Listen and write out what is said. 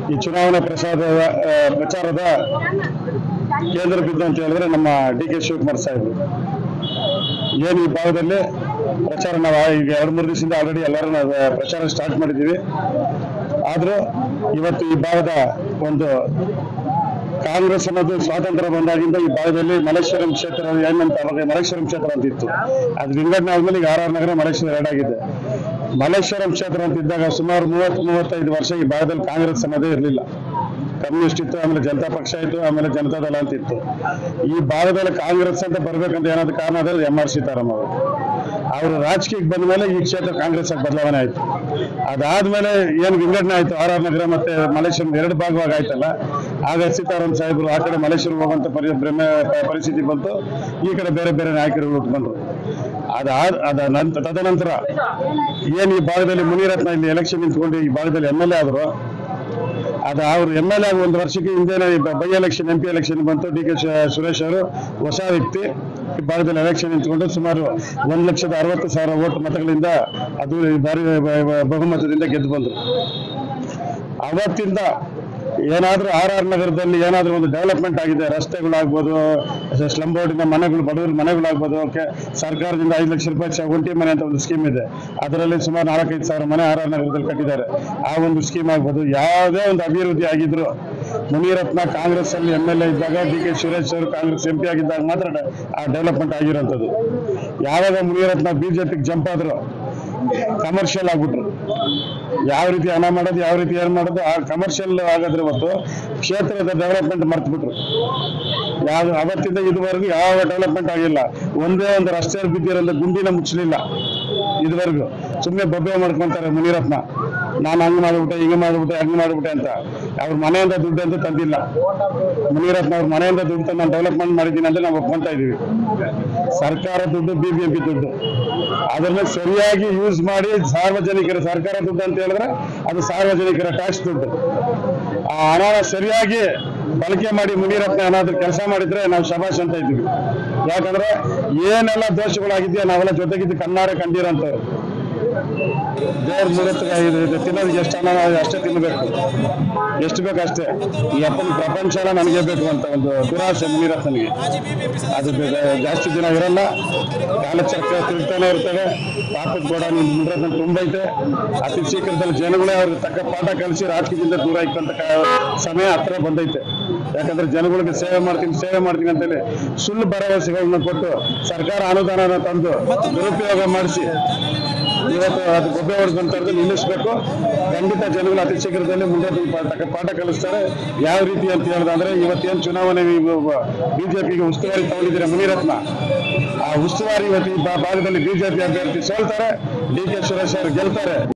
ಈ ಚುನಾವಣಾ ಪ್ರಸಾದದ ಆ, ಪ್ರಚಾರದ ಕೇಂದ್ರ ಬಿದ್ದು ಅಂತ ಹೇಳಿದ್ರೆ ನಮ್ಮ ಡಿ ಕೆ ಶಿವಕುಮಾರ್ ಸಾಹೇಬರು ಏನು ಈ ಭಾಗದಲ್ಲಿ ಪ್ರಚಾರ ನಾವು ಈಗ ಎರಡು ಮೂರು ದಿವಸದಿಂದ ಆಲ್ರೆಡಿ ಎಲ್ಲರೂ ನಾವು ಪ್ರಚಾರ ಸ್ಟಾರ್ಟ್ ಮಾಡಿದ್ದೀವಿ ಆದರೂ ಇವತ್ತು ಈ ಭಾಗದ ಒಂದು ಕಾಂಗ್ರೆಸ್ ಅನ್ನೋದು ಸ್ವಾತಂತ್ರ್ಯ ಬಂದಾಗಿಂದ ಈ ಭಾಗದಲ್ಲಿ ಮಲೇಶ್ವರಂ ಕ್ಷೇತ್ರ ಏನಂತ ಅವಾಗ ಮಲೇಶ್ವರಂ ಕ್ಷೇತ್ರ ಅಂತ ಇತ್ತು ಅದು ವಿಂಗಡಣೆ ಆದ್ಮೇಲೆ ಈಗ ಆರ್ ಆರ್ ನಗರ ಮಲೇಶ್ವರ ಎರಡಾಗಿದೆ ಮಲೇಶ್ವರಂ ಕ್ಷೇತ್ರ ಅಂತ ಇದ್ದಾಗ ಸುಮಾರು ಮೂವತ್ತು ಮೂವತ್ತೈದು ವರ್ಷ ಈ ಭಾಗದಲ್ಲಿ ಕಾಂಗ್ರೆಸ್ ಅನ್ನೋದೇ ಇರಲಿಲ್ಲ ಕಮ್ಯುನಿಸ್ಟ್ ಇತ್ತು ಆಮೇಲೆ ಜನತಾ ಪಕ್ಷ ಇತ್ತು ಆಮೇಲೆ ಜನತಾದಳ ಅಂತ ಇತ್ತು ಈ ಭಾಗದಲ್ಲಿ ಕಾಂಗ್ರೆಸ್ ಅಂತ ಬರ್ಬೇಕಂತ ಏನಾದ್ರು ಕಾರಣ ಅದೇ ಎಂ ಆರ್ ಸೀತಾರಾಮ್ ಅವರು ಅವರು ರಾಜಕೀಯಕ್ಕೆ ಬಂದ ಮೇಲೆ ಈ ಕ್ಷೇತ್ರ ಕಾಂಗ್ರೆಸ್ ಆಗಿ ಬದಲಾವಣೆ ಆಯ್ತು ಅದಾದ್ಮೇಲೆ ಏನು ವಿಂಗಡಣೆ ಆಯ್ತು ಆರ್ ಆರ್ ನಗರ ಮತ್ತೆ ಮಲೇಶ್ವರಂ ಎರಡು ಭಾಗವಾಗಿ ಆಯ್ತಲ್ಲ ಆಗ ಸೀತಾರಾಮ್ ಸಾಹೇಬರು ಆ ಕಡೆ ಮಲೇಶ್ವರಂ ಹೋಗುವಂತ ಪರಿ ಭ್ರಮೆ ಪರಿಸ್ಥಿತಿ ಬಂತು ಈ ಕಡೆ ಬೇರೆ ಬೇರೆ ನಾಯಕರು ಉಟ್ಕೊಂಡ್ರು ಅದಾದ ಅದ ನಂತರ ತದನಂತರ ಏನು ಈ ಭಾಗದಲ್ಲಿ ಮುನಿರತ್ನ ಇಲ್ಲಿ ಎಲೆಕ್ಷನ್ ನಿಂತ್ಕೊಂಡು ಈ ಭಾಗದಲ್ಲಿ ಎಮ್ ಎಲ್ ಎ ಆದ್ರು ಅದು ಅವ್ರು ಎಮ್ ಎಲ್ ಎ ಒಂದು ವರ್ಷಕ್ಕೆ ಹಿಂದೆ by election M P election ಬಂತು ಡಿ ಕೆ ಸುರೇಶ್ ಅವರು ಹೊಸ ವ್ಯಕ್ತಿ ಈ ಭಾಗದಲ್ಲಿ ಎಲೆಕ್ಷನ್ ನಿಂತ್ಕೊಂಡು ಸುಮಾರು ಒಂದು ಲಕ್ಷದ ಅರವತ್ತು ಸಾವಿರ ಓಟ್ ಮತಗಳಿಂದ ಅದು ಭಾರಿ ಬ- ಬ- ಬಹುಮತದಿಂದ ಗೆದ್ದು ಬಂದರು ಅವತ್ತಿಂದ ಏನಾದರೂ ಆರ್ ಆರ್ ನಗರದಲ್ಲಿ ಏನಾದರೂ ಒಂದು ಡೆವಲಪ್ಮೆಂಟ್ ಆಗಿದೆ ರಸ್ತೆಗಳಾಗ್ಬೋದು ಸ್ಲಮ್ ಬೋರ್ಡಿನ ಮನೆಗಳು ಬಡವರ ಮನೆಗಳಾಗ್ಬೋದು ಕೆ- ಸರ್ಕಾರದಿಂದ ಐದು ಲಕ್ಷ ರೂಪಾಯಿ ಚ- ಒಂಟಿ ಮನೆ ಅಂತ ಒಂದು ಸ್ಕೀಮ್ ಇದೆ ಅದರಲ್ಲಿ ಸುಮಾರು ನಾಲ್ಕೈದು ಸಾವಿರ ಮನೆ ಆರ್ ಆರ್ ನಗರದಲ್ಲಿ ಕಟ್ಟಿದ್ದಾರೆ ಆ ಒಂದು ಸ್ಕೀಮ್ ಆಗ್ಬೋದು ಯಾವುದೇ ಒಂದು ಅಭಿವೃದ್ಧಿ ಆಗಿದ್ರು ಮುನಿರತ್ನ ಕಾಂಗ್ರೆಸ್ ಅಲ್ಲಿ ಎಮ್ ಎಲ್ ಎ ಇದ್ದಾಗ ಡಿ ಕೆ ಸುರೇಶ್ ಅವರು ಕಾಂಗ್ರೆಸ್ ಎಂ ಪಿ ಆಗಿದ್ದಾಗ ಮಾತ್ರ ಡೆ- ಆ ಡೆವಲಪ್ಮೆಂಟ್ ಆಗಿರೋಂಥದ್ದು ಯಾವಾಗ ಮುನಿರತ್ನ ಬಿಜೆಪಿಗೆ ಜಂಪ್ ಆದ್ರು ಕಮರ್ಷಿಯಲ್ ಆಗ್ಬಿಟ್ರು ಯಾವ ರೀತಿ ಹಣ ಮಾಡೋದು ಯಾವ ರೀತಿ ಏನು ಮಾಡೋದು ಆ ಕಮರ್ಷಿಯಲ್ ಆಗೋದ್ರ ಹೊತ್ತು ಕ್ಷೇತ್ರದ ಡೆವಲಪ್ಮೆಂಟ್ ಮರ್ತ್ಬಿಟ್ರು ಯಾವ ಅವತ್ತಿಂದ ಇದುವರೆಗೂ ಯಾವ ಡೆವಲಪ್ಮೆಂಟ್ ಆಗಿಲ್ಲ ಒಂದೇ ಒಂದು ರಸ್ತೆಯಲ್ಲಿ ಬಿದ್ದಿರೋಂಥ ಗುಂಡಿನ ಮುಚ್ಚಲಿಲ್ಲ ಇದುವರೆಗೂ ಸುಮ್ಮನೆ ಬೊಬ್ಬೆ ಮಾಡ್ಕೊಂತಾರೆ ಮುನಿರತ್ನ ನಾನು ಹಂಗೆ ಮಾಡಿಬಿಟ್ಟೆ ಹಿಂಗೆ ಮಾಡಿಬಿಟ್ಟೆ ಹಂಗೆ ಮಾಡಿಬಿಟ್ಟೆ ಅಂತ ಅವ್ರ ಮನೆಯಿಂದ ದುಡ್ಡು ಅಂತ ತಂದಿಲ್ಲ ಮುನಿರತ್ನ ಅವ್ರ ಮನೆಯಿಂದ ದುಡ್ಡು ತಂದು ನಾನು ಡೆವಲಪ್ಮೆಂಟ್ ಮಾಡಿದ್ದೀನಿ ಅಂತ ನಾವು ಒಪ್ಕೊಂತ ಇದೀವಿ ಸರ್ಕಾರ ದುಡ್ಡು ಬಿ ಬಿ ಎಂ ಪಿ ದುಡ್ಡು ಅದನ್ನ ಸರಿಯಾಗಿ ಯೂಸ್ ಮಾಡಿ ಸಾರ್ವಜನಿಕರ ಸರ್ಕಾರ ದುಡ್ಡು ಅಂತ ಹೇಳಿದ್ರೆ ಅದು ಸಾರ್ವಜನಿಕರ ಟ್ಯಾಕ್ಸ್ ದುಡ್ಡು ಆ ಹಣನ ಸರಿಯಾಗಿ ಬಳಕೆ ಮಾಡಿ ಮುನಿರತ್ನ ಏನಾದ್ರು ಕೆಲಸ ಮಾಡಿದ್ರೆ ನಾವು ಶಬಾಷ್ ಅಂತ ಇದ್ವಿ ಯಾಕಂದ್ರೆ ಏನೆಲ್ಲ ದೋಷಗಳಾಗಿದೆಯೋ ನಾವೆಲ್ಲ ಜೊತೆಗಿದ್ದು ಕಣ್ಣಾರೆ ಕಂಡಿರೋಂಥವ್ರು ದೇವ್ರ ಮುರತ್ತಿಗೆ ಇದು ತಿನ್ನೋದಕ್ಕೆ ಎಷ್ಟು ಹಣ ನಾವು ಅಷ್ಟೇ ತಿನ್ನಬೇಕು ಎಷ್ಟು ಬೇಕು ಅಷ್ಟೇ ಈ ಅಪ್ಪನ ಪ್ರಪಂಚ ಎಲ್ಲ ನನಗೆ ಬೇಕು ಅಂತ ಒಂದು ದುರಾಸೆ ಮುನಿರತ್ನನಿಗೆ ಅದು ಬೆ- ಜಾಸ್ತಿ ದಿನ ಇರಲ್ಲ ಕಾಲಚಕ್ರ ತಿಳ್ತಾನೆ ಇರ್ತವೆ ಪಾಪದ ಕೂಡ ನಿಮ್ಮ ಮುನಿರತ್ನ ತುಂಬೈತೆ ಅತಿ ಶೀಘ್ರದಲ್ಲಿ ಜನಗಳೇ ಅವ್ರಿಗೆ ತಕ್ಕ ಪಾಠ ಕಲಿಸಿ ರಾಜಕೀಯದಿಂದ ದೂರ ಇಕ್ಕಂತ ಸಮಯ ಹತ್ರ ಬಂದೈತೆ ಯಾಕಂದ್ರೆ ಜನಗಳಿಗೆ ಸೇವೆ ಮಾಡ್ತೀನಿ ಸೇವೆ ಮಾಡ್ತೀನಿ ಅಂತೇಳಿ ಸುಳ್ಳು ಭರವಸೆಗಳನ್ನ ಕೊಟ್ಟು ಸರ್ಕಾರ ಅನುದಾನನ ತಂದು ದುರುಪಯೋಗ ಮಾಡಿಸಿ ಇವತ್ತು ಅದು ಗೊಬ್ಬೆ ಹೊಡೆದಂಥದ್ದು ನಿಲ್ಲಿಸಬೇಕು ಖಂಡಿತ ಜನಗಳು ಅತಿ ಶೀಘ್ರದಲ್ಲಿ ಮುಂದೆ ಪಾಠ ಪಾಠ ಕಲಿಸ್ತಾರೆ ಯಾವ ರೀತಿ ಅಂತ ಹೇಳಿದ್ರೆ ಇವತ್ತೇನು ಚುನಾವಣೆ ಬಿಜೆಪಿಗೆ ಉಸ್ತುವಾರಿ ತಗೊಂಡಿದ್ದೀರಾ ಮುನಿರತ್ನ ಆ ಉಸ್ತುವಾರಿ ಇವತ್ತು ಈ ಭಾ- ಭಾಗದಲ್ಲಿ ಬಿಜೆಪಿ ಅಭ್ಯರ್ಥಿ ಸೋಲ್ತಾರೆ ಡಿ ಕೆ ಸುರೇಶ್ ಅವರು ಗೆಲ್ತಾರೆ